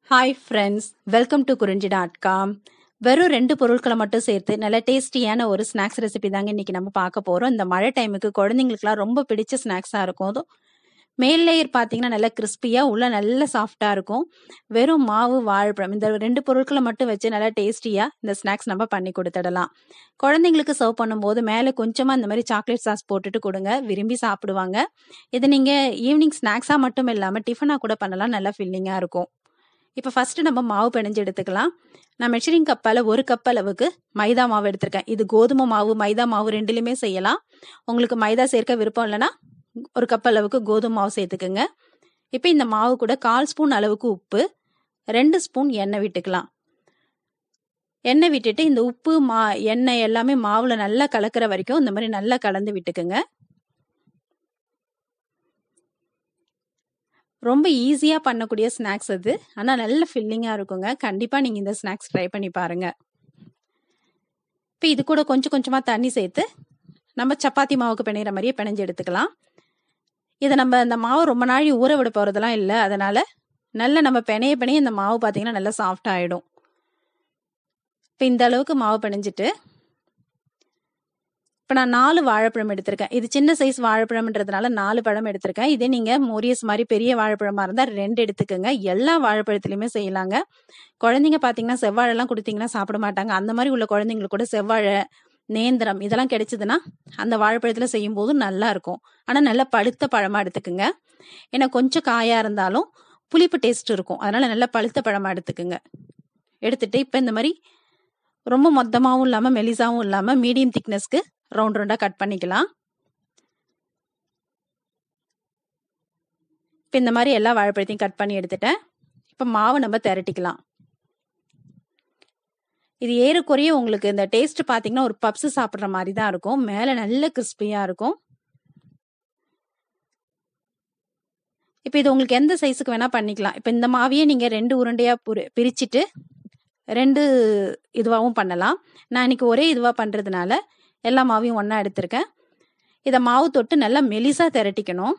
Hi friends welcome to Kurinji dot com வெறும் ரெண்டு பொருட்களை மட்டும் சேர்த்து நல்ல டேஸ்டியான ஒரு ஸ்நாக்ஸ் ரெசிபி தாங்க இன்னைக்கு நம்ம பார்க்க போறோம் இந்த மழை டைமுக்கு குழந்தைங்களுக்குலாம் ரொம்ப பிடிச்ச ஸ்நாக்ஸா இருக்கும் அதுவும் மேல் லேயர் பார்த்தீங்கன்னா நல்லா கிறிஸ்பியா உள்ள நல்ல சாஃப்டா இருக்கும் வெறும் மாவு வாழைப்பழம் இந்த ரெண்டு பொருட்களை மட்டும் வச்சு நல்லா டேஸ்டியா இந்த ஸ்நாக்ஸ் நம்ம பண்ணி கொடுத்துடலாம் குழந்தைங்களுக்கு சர்வ் பண்ணும்போது மேலே கொஞ்சமா இந்த மாதிரி சாக்லேட் சாஸ் போட்டுட்டு கொடுங்க விரும்பி சாப்பிடுவாங்க இது நீங்க ஈவினிங் ஸ்நாக்ஸா மட்டும் இல்லாம டிஃபனா கூட பண்ணலாம் நல்லா ஃபில்லிங்கா இருக்கும் இப்போ ஃபர்ஸ்ட் நம்ம மாவு பிணைஞ்சு எடுத்துக்கலாம் நான் மெஷரிங் கப்பால் ஒரு கப் அளவுக்கு மைதா மாவு எடுத்திருக்கேன் இது கோதுமை மாவு மைதா மாவு ரெண்டுலையுமே செய்யலாம் உங்களுக்கு மைதா சேர்க்க விருப்பம் இல்லைன்னா ஒரு கப் அளவுக்கு கோதுமை மாவு சேர்த்துக்குங்க இப்போ இந்த மாவு கூட கால் ஸ்பூன் அளவுக்கு உப்பு ரெண்டு ஸ்பூன் எண்ணெய் விட்டுக்கலாம் எண்ணெய் விட்டுட்டு இந்த உப்பு மா எண்ணெய் எல்லாமே மாவுல நல்லா கலக்கிற வரைக்கும் இந்த மாதிரி நல்லா கலந்து விட்டுக்குங்க ரொம்ப ஈஸியாக பண்ணக்கூடிய ஸ்நாக்ஸ் அது ஆனால் நல்ல ஃபில்லிங்காக இருக்குங்க கண்டிப்பாக நீங்கள் இந்த ஸ்நாக்ஸ் ட்ரை பண்ணி பாருங்க இப்போ இது கூட கொஞ்சம் கொஞ்சமாக தண்ணி சேர்த்து நம்ம சப்பாத்தி மாவுக்கு பிணையிற மாதிரியே பிணைஞ்சு எடுத்துக்கலாம் இதை நம்ம இந்த மாவு ரொம்ப நாள் ஊற விட போகிறதெல்லாம் இல்லை அதனால நல்ல நம்ம பிணைய பிணைய இந்த மாவு பார்த்தீங்கன்னா நல்லா சாஃப்ட் ஆகிடும் இப்போ இந்த அளவுக்கு மாவு பிணைஞ்சிட்டு இப்போ நான் நாலு வாழைப்பழம் எடுத்திருக்கேன் இது சின்ன சைஸ் வாழைப்பழம்ன்றதுனால நாலு பழம் எடுத்திருக்கேன் இதே நீங்கள் மோரியஸ் மாதிரி பெரிய வாழைப்பழமா இருந்தால் ரெண்டு எடுத்துக்கோங்க எல்லா வாழைப்பழத்துலையுமே செய்யலாங்க குழந்தைங்க பார்த்தீங்கன்னா செவ்வாழைலாம் கொடுத்தீங்கன்னா சாப்பிட மாட்டாங்க அந்த மாதிரி உள்ள குழந்தைங்களுக்கு கூட செவ்வாழை நேந்திரம் இதெல்லாம் கிடைச்சதுன்னா அந்த வாழைப்பழத்தில் செய்யும் போது நல்லா இருக்கும் ஆனால் நல்லா பழுத்த பழமாக எடுத்துக்குங்க ஏன்னா கொஞ்சம் காயாக இருந்தாலும் புளிப்பு டேஸ்ட் இருக்கும் அதனால நல்லா பழுத்த பழமாக எடுத்துக்குங்க எடுத்துட்டு இப்போ இந்த மாதிரி ரொம்ப மொத்தமாகவும் இல்லாமல் மெலிசாவும் இல்லாமல் மீடியம் திக்னஸ்க்கு ரவுண்ட் ரவுண்டாக கட் பண்ணிக்கலாம் இப்போ இந்த மாதிரி எல்லா வாழைப்பழத்தையும் கட் பண்ணி எடுத்துட்டேன் இப்போ மாவை நம்ம திரட்டிக்கலாம் இது ஏறக்குறைய உங்களுக்கு இந்த டேஸ்ட் பார்த்தீங்கன்னா ஒரு பப்ஸ் சாப்பிட்ற மாதிரி தான் இருக்கும் மேலே நல்ல கிறிஸ்பியாக இருக்கும் இப்போ இது உங்களுக்கு எந்த சைஸுக்கு வேணால் பண்ணிக்கலாம் இப்போ இந்த மாவையே நீங்கள் ரெண்டு உருண்டையாக புரி பிரிச்சுட்டு ரெண்டு இதுவாகவும் பண்ணலாம் நான் இன்னைக்கு ஒரே இதுவாக பண்ணுறதுனால எல்லா மாவையும் ஒன்றா எடுத்திருக்கேன் இதை மாவு தொட்டு நல்லா மெலிசாக திரட்டிக்கணும்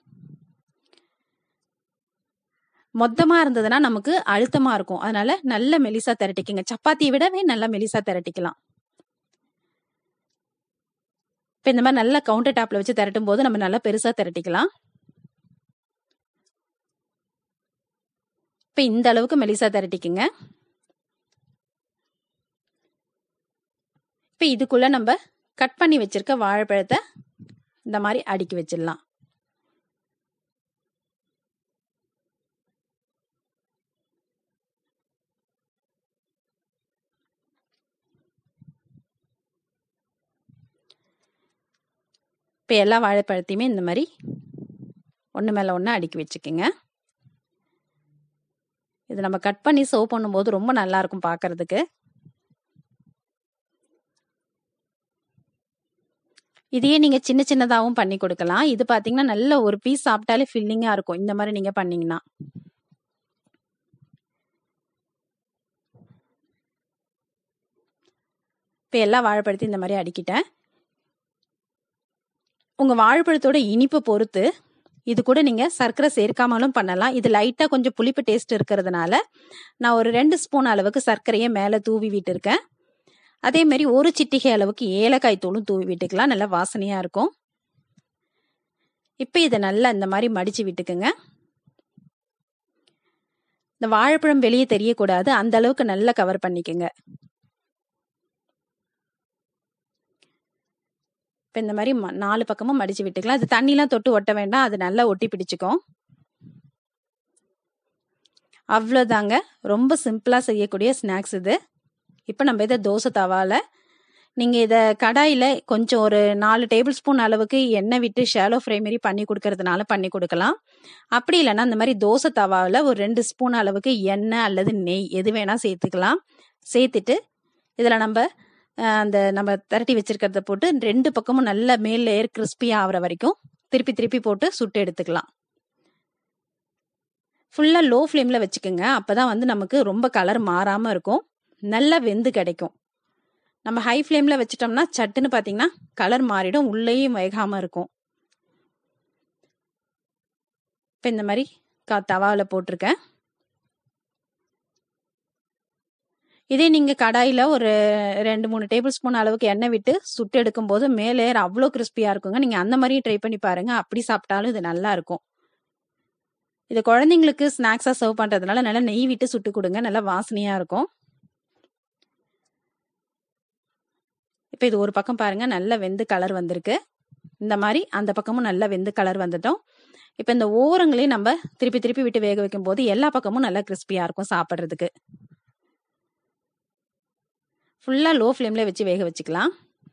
மொத்தமாக இருந்ததுன்னா நமக்கு அழுத்தமாக இருக்கும் அதனால நல்ல மெலிசா திரட்டிக்கங்க சப்பாத்தியை விடவே நல்லா மெலிசா திரட்டிக்கலாம் இப்போ இந்த மாதிரி நல்லா கவுண்டர் டாப்ல வச்சு திரட்டும் போது நம்ம நல்லா பெருசாக திரட்டிக்கலாம் இப்போ இந்த அளவுக்கு மெலிசா திரட்டிக்குங்க இப்போ இதுக்குள்ள நம்ம கட் பண்ணி வச்சிருக்க வாழைப்பழத்தை இந்த மாதிரி அடுக்கி வச்சிடலாம் இப்போ எல்லா வாழைப்பழத்தையுமே இந்த மாதிரி ஒன்று மேலே ஒன்று அடுக்கி வச்சுக்கோங்க இது நம்ம கட் பண்ணி சர்வ் பண்ணும்போது ரொம்ப நல்லா இருக்கும் பார்க்கறதுக்கு இதையே நீங்கள் சின்ன சின்னதாகவும் பண்ணி கொடுக்கலாம் இது பார்த்தீங்கன்னா நல்ல ஒரு பீஸ் சாப்பிட்டாலே ஃபில்லிங்காக இருக்கும் இந்த மாதிரி நீங்கள் பண்ணீங்கன்னா இப்போ எல்லா வாழைப்பழத்தையும் இந்த மாதிரி அடிக்கிட்டேன் உங்கள் வாழைப்பழத்தோட இனிப்பு பொறுத்து இது கூட நீங்கள் சர்க்கரை சேர்க்காமலும் பண்ணலாம் இது லைட்டாக கொஞ்சம் புளிப்பு டேஸ்ட் இருக்கிறதுனால நான் ஒரு ரெண்டு ஸ்பூன் அளவுக்கு சர்க்கரையை மேலே தூவி விட்டுருக்கேன் அதே மாதிரி ஒரு சிட்டிகை அளவுக்கு ஏலக்காய் தூளும் தூவி விட்டுக்கலாம் நல்லா வாசனையாக இருக்கும் இப்போ இதை நல்லா இந்த மாதிரி மடித்து விட்டுக்குங்க இந்த வாழைப்பழம் வெளியே தெரியக்கூடாது அந்த அளவுக்கு நல்லா கவர் பண்ணிக்கோங்க இப்போ இந்த மாதிரி நாலு பக்கமும் மடித்து விட்டுக்கலாம் அது தண்ணிலாம் தொட்டு ஒட்ட வேண்டாம் அது நல்லா ஒட்டி பிடிச்சிக்கும் அவ்வளோதாங்க ரொம்ப சிம்பிளாக செய்யக்கூடிய ஸ்நாக்ஸ் இது இப்போ நம்ம இதை தோசை தவாவில் நீங்கள் இதை கடாயில் கொஞ்சம் ஒரு நாலு டேபிள் ஸ்பூன் அளவுக்கு எண்ணெய் விட்டு ஷேலோ ஃப்ரை மாரி பண்ணி கொடுக்கறதுனால பண்ணி கொடுக்கலாம் அப்படி இல்லைன்னா இந்த மாதிரி தோசை தவாவில் ஒரு ரெண்டு ஸ்பூன் அளவுக்கு எண்ணெய் அல்லது நெய் எது வேணால் சேர்த்துக்கலாம் சேர்த்துட்டு இதில் நம்ம அந்த நம்ம திரட்டி வச்சிருக்கிறத போட்டு ரெண்டு பக்கமும் நல்ல மேல் லேயர் கிறிஸ்பி ஆகிற வரைக்கும் திருப்பி திருப்பி போட்டு சுட்டு எடுத்துக்கலாம் ஃபுல்லாக லோ ஃப்ளேமில் வச்சுக்கோங்க அப்போ தான் வந்து நமக்கு ரொம்ப கலர் மாறாமல் இருக்கும் நல்லா வெந்து கிடைக்கும் நம்ம ஹை ஃப்ளேமில் வச்சிட்டோம்னா சட்டுன்னு பார்த்தீங்கன்னா கலர் மாறிடும் உள்ளேயும் வேகாமல் இருக்கும் இப்போ இந்த மாதிரி கா தவாவில் போட்டிருக்கேன் இதே நீங்க கடாயில ஒரு 2, 3 டேபிள் ஸ்பூன் அளவுக்கு எண்ணெய் விட்டு சுட்டு எடுக்கும்போது மேல் லேயர் அவ்ளோ கிரிஸ்பியா இருக்குங்க. நீங்க அந்த மாரியும் ட்ரை பண்ணி பாருங்க. அப்படி சாப்பிட்டாலும் இது நல்லா இருக்கும். இது குழந்தைங்களுக்கு ஸ்நாக்ஸா சர்வ் பண்றதுனால நல்லா நெய் விட்டு சுட்டு குடுங்க. நல்லா வாசனையா இருக்கும். இப்ப இது ஒரு பக்கம் பாருங்க நல்லா வெந்து கலர் வந்திருக்கு. இந்த மாரி அந்த பக்கமும் நல்லா வெந்து கலர் வந்துட்டோம். இப்ப இந்த ஓரங்களையும் நம்ப திருப்பி திருப்பி விட்டு வேக வைக்கும்போது எல்லா பக்கமும் நல்லா கிரிஸ்பியா இருக்கும் சாப்பிடுறதுக்கு. ஃபுல்லா லோ ஃப்ளேம்ல வச்சு வேக வச்சுக்கலாம்.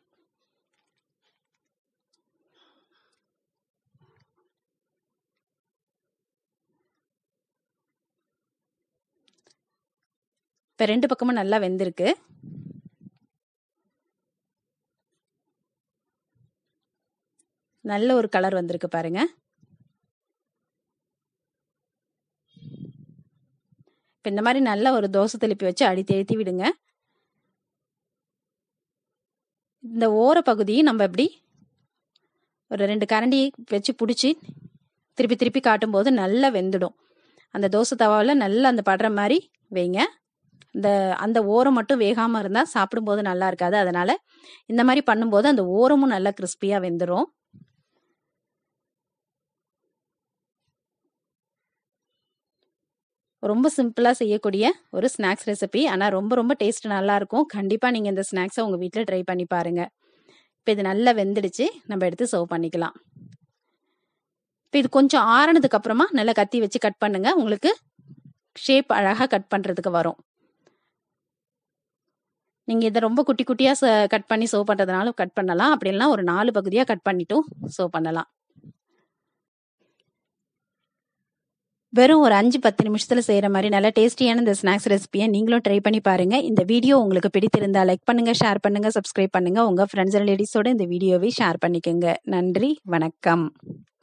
இப்ப 2 பக்கமும் நல்லா வெந்திருக்கு. நல்ல ஒரு கலர் வந்திருக்கு பாருங்க. இப்ப இந்த மாரி நல்ல ஒரு தோசை திருப்பி வச்சு அழுத்தி அழுத்தி விடுங்க. இந்த ஓர பகுதியும் நம்ம இப்படி ஒரு 2 கரண்டி வச்சு புடிச்சு திருப்பி திருப்பி காட்டும்போது நல்லா வெந்துடும். அந்த தோசை தவாவுல நல்லா அந்த படுற மாரி வைங்க. இந்த அந்த ஓரம் மட்டும் வேகாம இருந்தா சாப்பிடும்போது நல்லா இருக்காது. அதனால இந்த மாரி பண்ணும்போது அந்த ஓரமும் நல்லா கிரிஸ்பியா வெந்துரும். ரொம்ப சிம்பிளா செய்யக்கூடிய ஒரு ஸ்நாக்ஸ் ரெசிபி. ஆனா ரொம்ப ரொம்ப டேஸ்ட் நல்லாருக்கும். கண்டிப்பா நீங்க இந்த ஸ்நாக்ஸ உங்க வீட்ல ட்ரை பண்ணி பாருங்க. இப்ப இது நல்லா வெந்துடுச்சு. நம்ம எடுத்து சர்வ் பண்ணிக்கலாம். இப்ப இது கொஞ்சம் ஆறுனதுக்கு அப்புறமா நல்லா கத்தி வச்சு கட் பண்ணுங்க. உங்களுக்கு ஷேப் அழகா கட் பண்றதுக்கு வரும். நீங்க இத ரொம்ப குட்டி குட்டியா ச கட் பண்ணி சர்வ் பண்றதுனாலும் கட் பண்ணலாம். அப்படி இல்லனா ஒரு 4 பகுதியா கட் பண்ணிட்டும் சர்வ் பண்ணலாம். வெறும் ஒரு 5, 10 நிமிஷத்துல செய்ற மாரி நல்ல டேஸ்டியான இந்த ஸ்நாக்ஸ் ரெசிபிய நீங்களும் ட்ரை பண்ணி பாருங்க. இந்த வீடியோ உங்களுக்கு பிடித்திருந்தா லைக் பண்ணுங்க, ஷேர் பண்ணுங்க, சப்ஸ்கிரைப் பண்ணுங்க. உங்க ஃபிரெண்ட்ஸ் அண்ட் ரிலேட்டிவ்ஸோட இந்த வீடியோவை ஷேர் பண்ணிக்கங்க. நன்றி, வணக்கம்.